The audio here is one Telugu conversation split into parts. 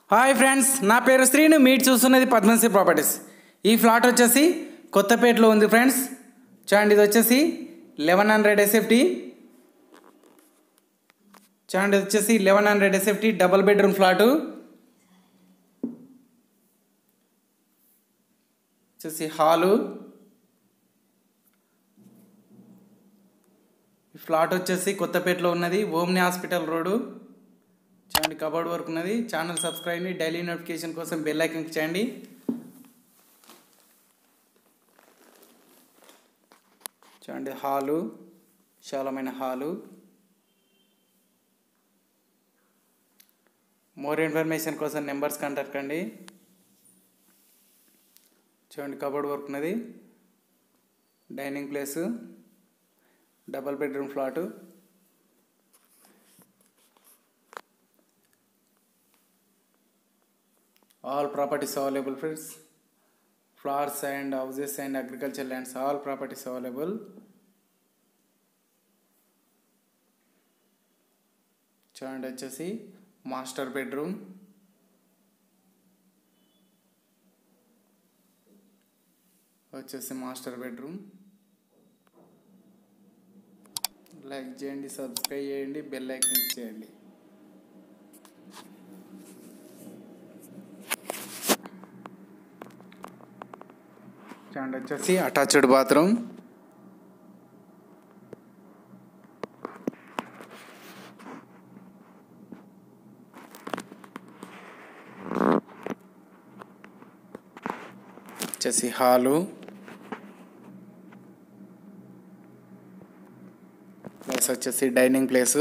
హాయ్ ఫ్రెండ్స్ నా పేరు శ్రీను మీరు చూస్తున్నది పద్మశ్రీ ప్రాపర్టీస్ ఈ ఫ్లాట్ వచ్చేసి కొత్తపేటలో ఉంది ఫ్రెండ్స్ చూడండి ఇది వచ్చేసి లెవెన్ హండ్రెడ్ ఎస్ఎఫ్టీ చూడండి ఇది వచ్చేసి eleven hundred SFT double bedroom flat వచ్చేసి హాలు ఈ ఫ్లాట్ వచ్చేసి కొత్తపేటలో ఉన్నది ఓమ్ని హాస్పిటల్ రోడ్డు చూడండి కబోర్డ్ వర్క్ ఉన్నది ఛానల్ సబ్స్క్రైబ్ చేయండి డైలీ నోటిఫికేషన్ కోసం బెల్ ఐకన్ చేయండి చూడండి హాలు విశాలమైన హాలు మోర్ ఇన్ఫర్మేషన్ కోసం నెంబర్స్ కాంటాక్ట్ కండి చూడండి కబోర్డ్ వర్క్ ఉన్నది dining place double bedroom flat all properties available friends flowers and houses and agriculture lands all properties available చూడండి వచ్చేసి మాస్టర్ బెడ్రూమ్ వచ్చేసి మాస్టర్ బెడ్రూమ్ లైక్ చేయండి సబ్స్క్రైబ్ చేయండి బెల్ ఐకన్ చేయండి చూడండి వచ్చేసి అటాచ్డ్ బాత్రూమ్ వచ్చేసి హాలు ప్లస్ వచ్చేసి డైనింగ్ ప్లేసు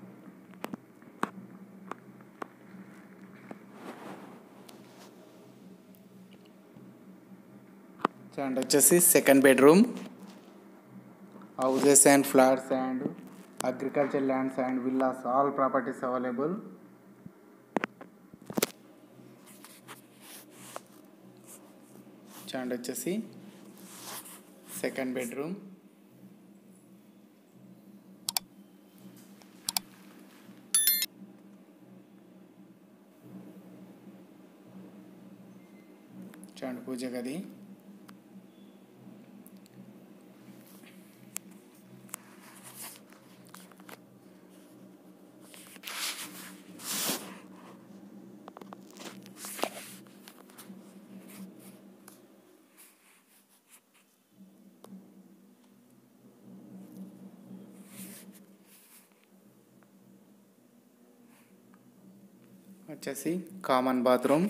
చూడండి వచ్చేసి second bedroom houses and flats and agriculture lands and villas all properties available చూడండి వచ్చేసి సెకండ్ బెడ్రూమ్ చూడండి పూజ గది వచ్చేసి కామన్ బాత్రూమ్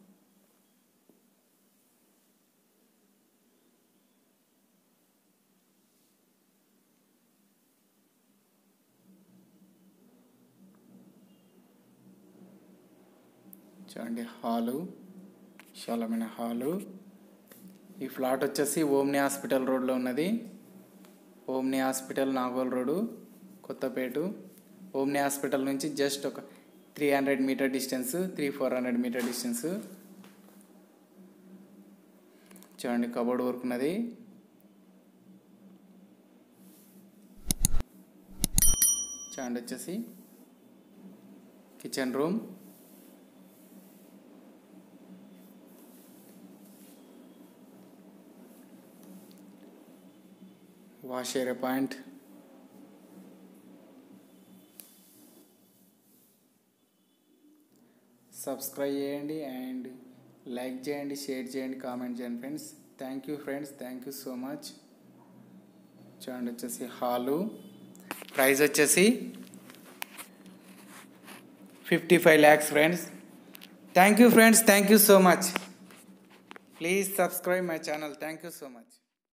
చూడండి హాలు విశాలమైన హాలు ఈ ఫ్లాట్ వచ్చేసి ఓమ్ని హాస్పిటల్ రోడ్లో ఉన్నది Omni hospital Nagole road Kothapet Omni hospital నుంచి జస్ట్ ఒక three hundred meter distance three four hundred meter distance చూడండి కబోర్డ్ వర్క్ ఉన్నది చూడండి వచ్చేసి kitchen room wash area point subscribe చేయండి అండ్ లైక్ చేయండి షేర్ చేయండి కామెంట్ చేయండి friends thank you friends thank you so much చూడండి వచ్చేసి హాలు ప్రైస్ వచ్చేసి fifty five lakhs friends thank you friends thank you so much please subscribe my channel thank you so much